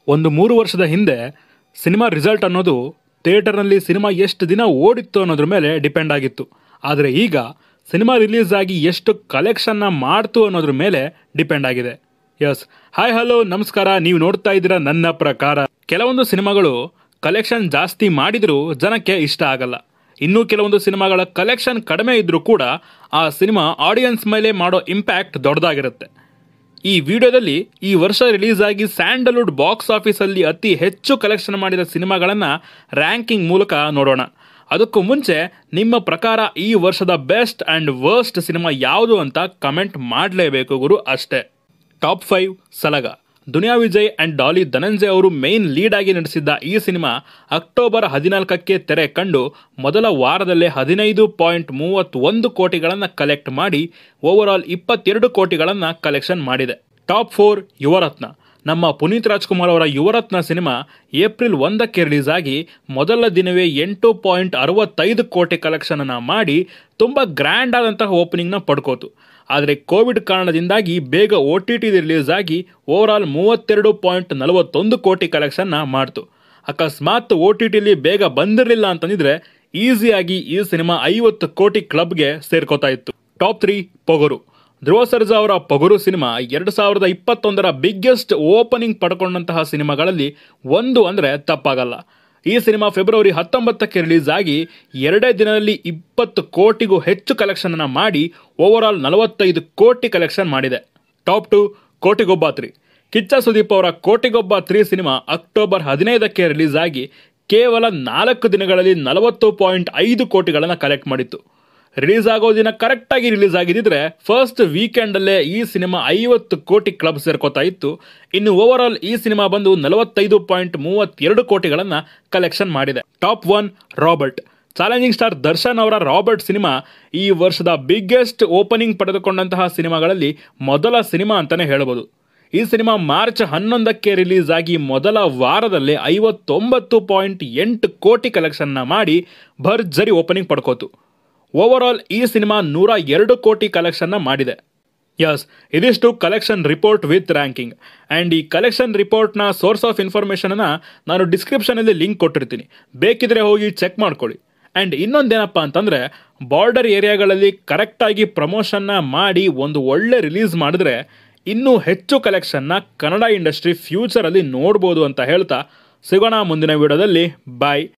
ಒಂದು ಮೂರು ವರ್ಷದ ಹಿಂದೆ ಸಿನಿಮಾ ರಿಸಲ್ಟ್ ಅನ್ನೋದು ಥಿಯೇಟರ್ನಲ್ಲಿ ಸಿನಿಮಾ ಎಷ್ಟು ದಿನ ಓಡಿತ್ತು ಅನ್ನೋದ್ರ ಮೇಲೆ ಡಿಪೆಂಡ್ ಆಗಿತ್ತು ಆದರೆ ಈಗ ಸಿನಿಮಾ ರಿಲೀಸ್ ಆಗಿ ಎಷ್ಟು ಕಲೆಕ್ಷನ್ನ ಮಾಡ್ತು ಅನ್ನೋದ್ರ ಮೇಲೆ ಡಿಪೆಂಡ್ ಆಗಿದೆ ಎಸ್ ಹಾಯ್ ಹಲೋ ನಮಸ್ಕಾರ ನೀವು ನೋಡ್ತಾ ಇದ್ದೀರಾ ನನ್ನ ಪ್ರಕಾರ ಕೆಲವೊಂದು ಸಿನಿಮಾಗಳು ಕಲೆಕ್ಷನ್ ಜಾಸ್ತಿ ಮಾಡಿದರೂ ಜನಕ್ಕೆ ಇಷ್ಟ ಆಗಲ್ಲ ಇನ್ನು ಕೆಲವೊಂದು ಸಿನಿಮಾಗಳ ಕಲೆಕ್ಷನ್ ಕಡಿಮೆ ಇದ್ರೂ ಕೂಡ ಆ ಸಿನಿಮಾ ಆಡಿಯನ್ಸ್ ಮೇಲೆ ಮಾಡೋ ಇಂಪ್ಯಾಕ್ಟ್ ದೊಡ್ಡದಾಗಿರುತ್ತೆ ಈ ವಿಡಿಯೋದಲ್ಲಿ ಈ ವರ್ಷ ರಿಲೀಸ್ ಆಗಿ ಸ್ಯಾಂಡಲ್ವುಡ್ ಬಾಕ್ಸ್ ಆಫೀಸಲ್ಲಿ ಅತಿ ಹೆಚ್ಚು ಕಲೆಕ್ಷನ್ ಮಾಡಿದ ಸಿನಿಮಾಗಳನ್ನು ರ್ಯಾಂಕಿಂಗ್ ಮೂಲಕ ನೋಡೋಣ ಅದಕ್ಕೂ ಮುಂಚೆ ನಿಮ್ಮ ಪ್ರಕಾರ ಈ ವರ್ಷದ ಬೆಸ್ಟ್ ಆ್ಯಂಡ್ ವರ್ಸ್ಟ್ ಸಿನಿಮಾ ಯಾವುದು ಅಂತ ಕಮೆಂಟ್ ಮಾಡಲೇಬೇಕು ಗುರು ಅಷ್ಟೇ top five Salaga Duniya Vijay and Dali Dhananjay ಅವರು ಮೇನ್ ಲೀಡ್ ಆಗಿ ನಡೆಸಿದ್ದ ಈ ಸಿನಿಮಾ ಅಕ್ಟೋಬರ್ ಹದಿನಾಲ್ಕಕ್ಕೆ ತೆರೆ ಕಂಡು ಮೊದಲ ವಾರದಲ್ಲೇ ಹದಿನೈದು ಪಾಯಿಂಟ್ ಮೂವತ್ತೊಂದು ಕೋಟಿಗಳನ್ನು ಕಲೆಕ್ಟ್ ಮಾಡಿ ಓವರಾಲ್ ಇಪ್ಪತ್ತೆರಡು ಕೋಟಿಗಳನ್ನು ಕಲೆಕ್ಷನ್ ಮಾಡಿದೆ ಟಾಪ್ ಫೋರ್ ಯುವರತ್ನ ನಮ್ಮ ಪುನೀತ್ ರಾಜ್ಕುಮಾರ್ ಅವರ ಯುವರತ್ನ ಸಿನಿಮಾ ಏಪ್ರಿಲ್ ಒಂದಕ್ಕೆ ರಿಲೀಸ್ ಆಗಿ ಮೊದಲ ದಿನವೇ ಎಂಟು ಪಾಯಿಂಟ್ ಅರವತ್ತೈದು ಕೋಟಿ ಕಲೆಕ್ಷನನ್ನು ಮಾಡಿ ತುಂಬ ಗ್ರ್ಯಾಂಡ್ ಆದಂತಹ ಓಪನಿಂಗ್ನ ಪಡ್ಕೋತು ಆದರೆ ಕೋವಿಡ್ ಕಾರಣದಿಂದಾಗಿ ಬೇಗ ಒ ಟಿ ಟಿ ರಿಲೀಸ್ ಆಗಿ ಓವರಾಲ್ ಮೂವತ್ತೆರಡು ಪಾಯಿಂಟ್ ನಲವತ್ತೊಂದು ಕೋಟಿ ಕಲೆಕ್ಷನ್ನ ಮಾಡ್ತು ಅಕಸ್ಮಾತ್ ಒ ಟಿ ಟಿಲಿ ಬೇಗ ಬಂದಿರಲಿಲ್ಲ ಅಂತಂದಿದ್ರೆ ಈಸಿಯಾಗಿ ಈ ಸಿನಿಮಾ ಐವತ್ತು ಕೋಟಿ ಕ್ಲಬ್ಗೆ ಸೇರ್ಕೋತಾ ಇತ್ತು ಟಾಪ್ ತ್ರೀ ಪೊಗರು ಧ್ರುವ ಸರ್ಜಾ ಅವರ ಪೊಗರು ಸಿನಿಮಾ ಎರಡು ಸಾವಿರದ ಇಪ್ಪತ್ತೊಂದರ ಬಿಗ್ಗೆಸ್ಟ್ ಓಪನಿಂಗ್ ಪಡ್ಕೊಂಡಂತಹ ಸಿನಿಮಾಗಳಲ್ಲಿ ಒಂದು ಅಂದರೆ ತಪ್ಪಾಗಲ್ಲ ಈ ಸಿನಿಮಾ ಫೆಬ್ರವರಿ ಹತ್ತೊಂಬತ್ತಕ್ಕೆ ರಿಲೀಸ್ ಆಗಿ ಎರಡೇ ದಿನದಲ್ಲಿ ಇಪ್ಪತ್ತು ಕೋಟಿಗೂ ಹೆಚ್ಚು ಕಲೆಕ್ಷನನ್ನು ಮಾಡಿ ಓವರಾಲ್ ನಲವತ್ತೈದು ಕೋಟಿ ಕಲೆಕ್ಷನ್ ಮಾಡಿದೆ top two Kotigobba three Kichcha Sudeep ಅವರ ಕೋಟಿಗೊಬ್ಬ ತ್ರೀ ಸಿನಿಮಾ ಅಕ್ಟೋಬರ್ ಹದಿನೈದಕ್ಕೆ ರಿಲೀಸ್ ಆಗಿ ಕೇವಲ ನಾಲ್ಕು ದಿನಗಳಲ್ಲಿ ನಲವತ್ತು ಪಾಯಿಂಟ್ ಐದು ಕೋಟಿಗಳನ್ನು ಕಲೆಕ್ಟ್ ಮಾಡಿತ್ತು ರಿಲೀಸ್ ಆಗೋ ದಿನ ಕರೆಕ್ಟಾಗಿ ರಿಲೀಸ್ ಆಗಿದ್ದಿದ್ರೆ ಫಸ್ಟ್ ವೀಕೆಂಡಲ್ಲೇ ಈ ಸಿನಿಮಾ ಐವತ್ತು ಕೋಟಿ ಕ್ಲಬ್ ಸೇರ್ಕೋತಾ ಇತ್ತು ಇನ್ನು ಓವರಾಲ್ ಈ ಸಿನಿಮಾ ಬಂದು ನಲವತ್ತೈದು ಪಾಯಿಂಟ್ ಮೂವತ್ತೆರಡು ಕೋಟಿಗಳನ್ನು ಕಲೆಕ್ಷನ್ ಮಾಡಿದೆ top one Robert challenging star Darshan ಅವರ ರಾಬರ್ಟ್ ಸಿನಿಮಾ ಈ ವರ್ಷದ ಬಿಗ್ಗೆಸ್ಟ್ ಓಪನಿಂಗ್ ಪಡೆದುಕೊಂಡಂತಹ ಸಿನಿಮಾಗಳಲ್ಲಿ ಮೊದಲ ಸಿನಿಮಾ ಅಂತಲೇ ಹೇಳ್ಬೋದು ಈ ಸಿನಿಮಾ ಮಾರ್ಚ್ ಹನ್ನೊಂದಕ್ಕೆ ರಿಲೀಸ್ ಆಗಿ ಮೊದಲ ವಾರದಲ್ಲೇ ಐವತ್ತೊಂಬತ್ತು ಪಾಯಿಂಟ್ ಎಂಟು ಕೋಟಿ ಕಲೆಕ್ಷನ್ನ ಮಾಡಿ ಭರ್ಜರಿ ಓಪನಿಂಗ್ ಪಡ್ಕೋತು ಓವರಾಲ್ ಈ ಸಿನಿಮಾ ನೂರ ಎರಡು ಕೋಟಿ ಕಲೆಕ್ಷನ್ನ ಮಾಡಿದೆ ಯಸ್ ಇದಿಷ್ಟು collection report with ranking and ಈ ಕಲೆಕ್ಷನ್ ರಿಪೋರ್ಟ್ನ ಸೋರ್ಸ್ ಆಫ್ ಇನ್ಫಾರ್ಮೇಷನನ್ನು ನಾನು ಡಿಸ್ಕ್ರಿಪ್ಷನಲ್ಲಿ ಲಿಂಕ್ ಕೊಟ್ಟಿರ್ತೀನಿ ಬೇಕಿದ್ರೆ ಹೋಗಿ ಚೆಕ್ ಮಾಡ್ಕೊಳ್ಳಿ ಆ್ಯಂಡ್ ಇನ್ನೊಂದೇನಪ್ಪ ಅಂತಂದರೆ ಬಾರ್ಡರ್ ಏರಿಯಾಗಳಲ್ಲಿ ಕರೆಕ್ಟಾಗಿ ಪ್ರಮೋಷನ್ನ ಮಾಡಿ ಒಂದು ಒಳ್ಳೆ ರಿಲೀಸ್ ಮಾಡಿದ್ರೆ ಇನ್ನೂ ಹೆಚ್ಚು ಕಲೆಕ್ಷನ್ನ ಕನ್ನಡ ಇಂಡಸ್ಟ್ರಿ ಫ್ಯೂಚರಲ್ಲಿ ನೋಡ್ಬೋದು ಅಂತ ಹೇಳ್ತಾ ಸಿಗೋಣ ಮುಂದಿನ ವಿಡಿಯೋದಲ್ಲಿ ಬಾಯ್